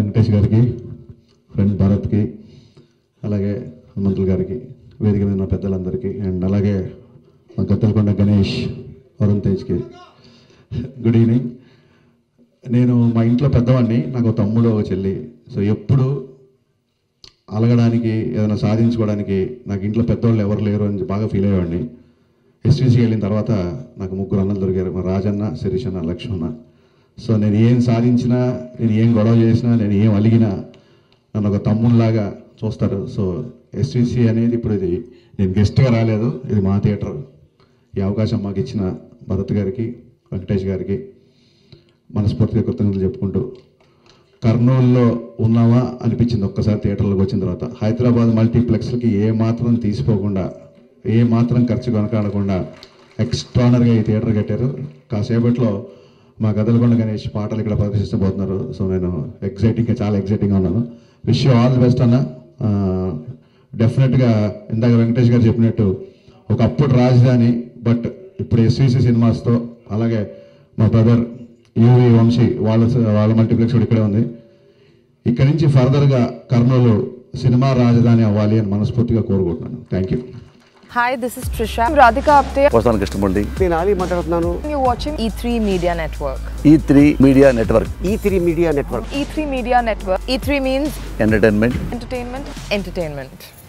వెంకటేష్ గారికి ఫ్రెండ్ భరత్కి అలాగే హనుమంతులు గారికి వేదిక మీద ఉన్న పెద్దలందరికీ అండ్ అలాగే మా గద్దలకొండ గణేష్ వరుణ్ తేజ్కి గుడ్ ఈవినింగ్ నేను మా ఇంట్లో పెద్దవాడిని నాకు ఒక తమ్ముడు ఒక చెల్లి సో ఎప్పుడు అలగడానికి ఏదైనా సాధించుకోవడానికి నాకు ఇంట్లో పెద్దవాళ్ళు ఎవరు లేరు అని బాగా ఫీల్ అయ్యేవాడిని ఎస్టీసీ వెళ్ళిన తర్వాత నాకు ముగ్గురు అన్నలు దొరికారు మా రాజన్న శిరీష్ అన్న లక్ష్మణ సో నేను ఏం సాధించినా నేను ఏం గొడవ చేసినా నేను ఏం అలిగినా నన్ను ఒక తమ్ముళ్ళలాగా చూస్తారు సో ఎస్టీసీ అనేది ఇప్పుడు ఇది నేను గెస్ట్గా రాలేదు ఇది మా థియేటర్ ఈ అవకాశం మాకు ఇచ్చిన భరత్ గారికి వెంకటేష్ గారికి మనస్ఫూర్తిగా కృతజ్ఞతలు చెప్పుకుంటూ కర్నూలులో ఉన్నావా అనిపించింది ఒక్కసారి థియేటర్లోకి వచ్చిన తర్వాత హైదరాబాద్ మల్టీప్లెక్స్లకి ఏ మాత్రం తీసిపోకుండా ఏ మాత్రం ఖర్చు కొనకాడకుండా ఎక్స్ట్రానర్గా ఈ థియేటర్ కట్టారు కాసేపట్లో మా గదలకొండ గణేష్ పాటలు ఇక్కడ ప్రదర్శించబోతున్నారు సో నేను ఎగ్జైటింగ్గా చాలా ఎగ్జైటింగ్గా ఉన్నాను విష్ ఆల్ ది బెస్ట్ అన్న డెఫినెట్గా ఇందాక వెంకటేష్ గారు చెప్పినట్టు ఒకప్పుడు రాజధాని బట్ ఇప్పుడు ఎస్వీసీ సినిమాస్తో అలాగే మా బ్రదర్ యూవి వంశీ వాళ్ళ వాళ్ళ మల్టీప్లెక్స్ కూడా ఇక్కడే ఉంది ఇక్కడి నుంచి ఫర్దర్గా కర్నూలు సినిమా రాజధాని అవ్వాలి అని మనస్ఫూర్తిగా కోరుకుంటున్నాను thank you Hi, this is Trisha. I'm Radhika Apte. వస్తాను కృష్ణమూర్తి నేను ఆలీ మాట్లాడుతున్నాను You're watching E3 Media Network. E three media network E three media network E3 Media Network. E3 means entertainment entertainment, entertainment.